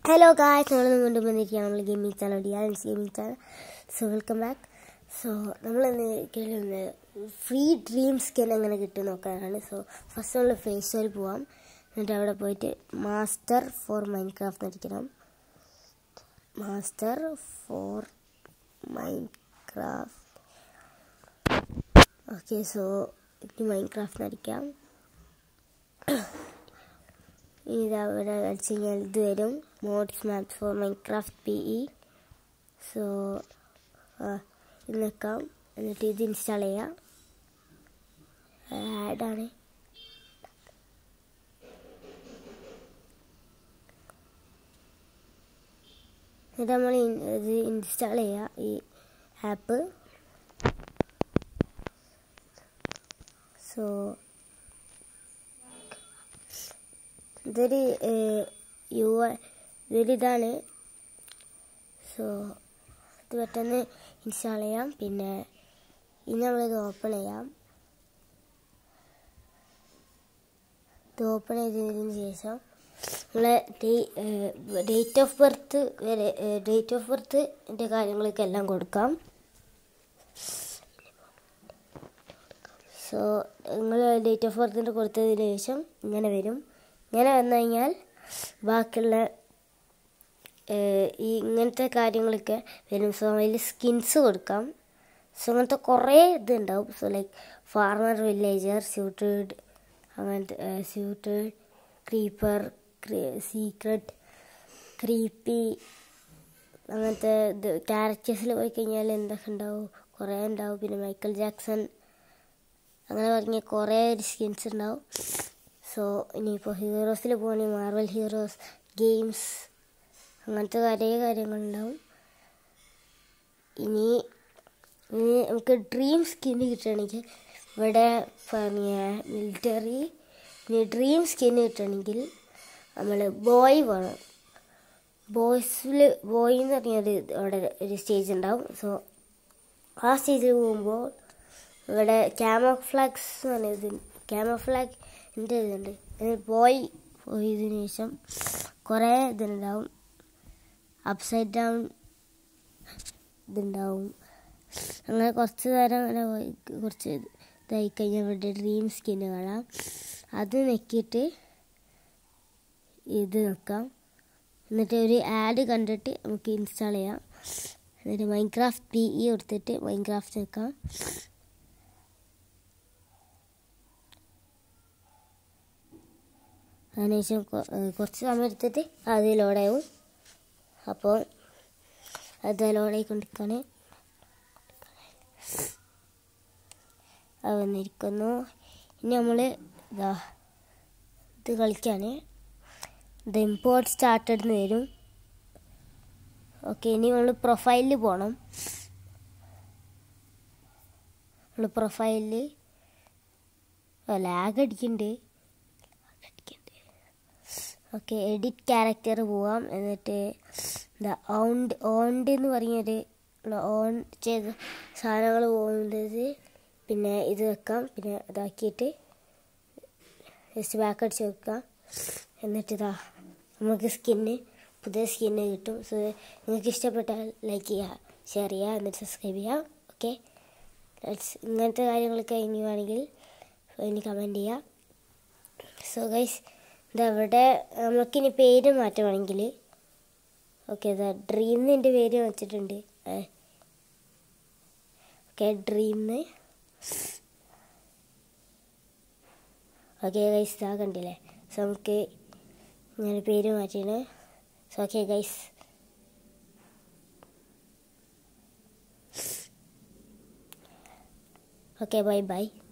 hello guys നമ്മൾ വീണ്ടും വന്നിരിക്കുകയാണ് നമ്മൾ ഗെയിമിംഗ് ചാനൽ ഡിയാൻസ് gaming channel so welcome back so നമ്മൾ ഇന്ന് കേൾക്കുന്നത് ഫ്രീ ഡ്രീം സ്കിൻ എങ്ങനെ കിട്ടും നോക്കാനാണ് സോ ഫസ്റ്റ് നമ്മൾ ഫേസ്ബുക്കിൽ പോവാം എന്നിട്ട് അവിടെ പോയിട്ട് മാസ്റ്റർ ഫോർ മൈൻക്രാഫ്റ്റ് അടിക്കണം master for Minecraft okay so എനിക്ക് മൈൻക്രാഫ്റ്റ് അടിക്കാം ഇത് അവിടെ അടിച്ചു കഴിഞ്ഞാൽ ഇത് വരും mods maps for Minecraft P E so ഇത് നിൽക്കാം എന്നിട്ട് ഇത് ഇൻസ്റ്റാൾ ചെയ്യാം ആഡാണ് എന്നിട്ട് നമ്മൾ ഇത് ഇൻസ്റ്റാൾ ചെയ്യുക ഈ ആപ്പ് സോ ഇതൊരു യു ഇതൊരിതാണ് സോ ഇത് പെട്ടെന്ന് ഇൻസ്റ്റാൾ ചെയ്യാം പിന്നെ ഇനി നമ്മളിത് ഓപ്പൺ ചെയ്യാം ഇത് ഓപ്പൺ ചെയ്തതിന് ശേഷം നമ്മളെ ഡേറ്റ് ഓഫ് ബർത്ത് വരെ ഡേറ്റ് ഓഫ് ബർത്തിൻ്റെ കാര്യങ്ങളൊക്കെ എല്ലാം കൊടുക്കാം സോ നിങ്ങൾ ഡേറ്റ് ഓഫ് ബർത്തിൻ്റെ കൊടുത്തതിന് ശേഷം ഇങ്ങനെ വരും ഇങ്ങനെ വന്നു കഴിഞ്ഞാൽ ബാക്കിയുള്ള ഈ ഇങ്ങനത്തെ കാര്യങ്ങളൊക്കെ വരും സോ അതിൽ സ്കിൻസ് കൊടുക്കാം സോ അങ്ങനത്തെ കുറേ ഇതുണ്ടാവും so like farmer villager suited അങ്ങനത്തെ സ്യൂട്ടഡ് ക്രീപ്പർ സീക്രട്ട് ക്രീപ്പി അങ്ങനത്തെ ഇത് ക്യാരക്ടേഴ്സിൽ പോയി കഴിഞ്ഞാൽ എന്തൊക്കെ ഉണ്ടാവും കുറേ ഉണ്ടാവും പിന്നെ മൈക്കിൾ ജാക്സൺ അങ്ങനെ പറഞ്ഞ കുറേ സ്കിൻസ് ഉണ്ടാവും സോ ഇനിയിപ്പോൾ ഹീറോസിൽ പോകണമെങ്കിൽ മാർവൽ ഹീറോസ് ഗെയിംസ് അങ്ങനത്തെ കുറേ കാര്യങ്ങളുണ്ടാവും ഇനി ഇനി നമുക്ക് ഡ്രീം സ്കിന്ന് കിട്ടുകയാണെങ്കിൽ ഇവിടെ പറഞ്ഞ മിലിറ്ററി ഇനി ഡ്രീം സ്കിന്ന് കിട്ടുകയാണെങ്കിൽ നമ്മൾ ബോയ് വേണം ബോയ്സിൽ ബോയ് എന്ന് പറഞ്ഞൊരു അവിടെ ഒരു സ്റ്റേജ് ഉണ്ടാവും സോ ആ സ്റ്റേജിൽ പോകുമ്പോൾ ഇവിടെ ക്യാമോഫ്ലാക്സ് എന്ന് പറഞ്ഞത് ക്യാമോഫ്ലാഗ് എൻ്റെ ഇതുണ്ട് പോയി പോയതിനു ശേഷം കുറേ ഇതുണ്ടാവും അപ്സൈഡ് ഡൗൺ ഇതുണ്ടാവും അങ്ങനെ കുറച്ച് നേരം അങ്ങനെ പോയി കുറച്ച് ഇതായി കഴിഞ്ഞാൽ ഇവിടെ ഡ്രീം സ്കിന്ന് കാണാം അത് നെക്കിയിട്ട് ഇത് നോക്കാം എന്നിട്ട് ഒരു ആഡ് കണ്ടിട്ട് നമുക്ക് ഇൻസ്റ്റാൾ ചെയ്യാം എന്നിട്ട് മൈൻക്രാഫ്റ്റ് പി ഇ കൊടുത്തിട്ട് മൈൻക്രാഫ്റ്റ് വെക്കാം അതിനുശേഷം കുറച്ച് സമയം എടുത്തിട്ട് അത് ലോഡാവും അപ്പോൾ അത് ലോഡായിക്കൊണ്ടിരിക്കുകയാണ് അത് വന്നിരിക്കുന്നു ഇനി നമ്മൾ ഇതാ ഇത് കളിക്കാണ് ഇത് ഇമ്പോർട്ട് സ്റ്റാർട്ടഡ് എന്ന് വരും ഓക്കെ ഇനി നമ്മൾ പ്രൊഫൈലിൽ പോകണം നമ്മൾ പ്രൊഫൈലിൽ ലാഗ് അടിക്കുന്നുണ്ട് ഓക്കെ എഡിറ്റ് ക്യാരക്ടർ പോവാം എന്നിട്ട് എന്താ ഓണ്ട് ഓണ്ട് എന്ന് പറഞ്ഞൊരു ഓൺ ചെയ്ത സാധനങ്ങൾ പോകുന്നത് പിന്നെ ഇത് വെക്കാം പിന്നെ ഇതാക്കിയിട്ട് ജസ്റ്റ് ബാക്ക് അടിച്ച് വെക്കാം എന്നിട്ട് ഇതാ നമുക്ക് സ്കിന്ന് പുതിയ സ്കിന്ന് കിട്ടും സോ നിങ്ങൾക്ക് ഇഷ്ടപ്പെട്ടാൽ ലൈക്ക് ചെയ്യുക ഷെയർ ചെയ്യുക എന്നിട്ട് സബ്സ്ക്രൈബ് ചെയ്യുക ഓക്കെ ഇങ്ങനത്തെ കാര്യങ്ങളൊക്കെ ഇനി വേണമെങ്കിൽ ഇനി കമൻറ്റ് ചെയ്യുക സോ ഗൈസ് ഇതവിടെ നമുക്കിനി പേര് മാറ്റുവാണെങ്കിൽ ഓക്കെ ഇതാ ഡ്രീമിൻ്റെ പേര് വെച്ചിട്ടുണ്ട് ഓക്കെ ഡ്രീംന്ന് ഓക്കെ ഗൈസ് ഇതാ കണ്ടില്ലേ സോ നമുക്ക് ഇങ്ങനെ പേര് മാറ്റിയാണ് so okay guys okay bye by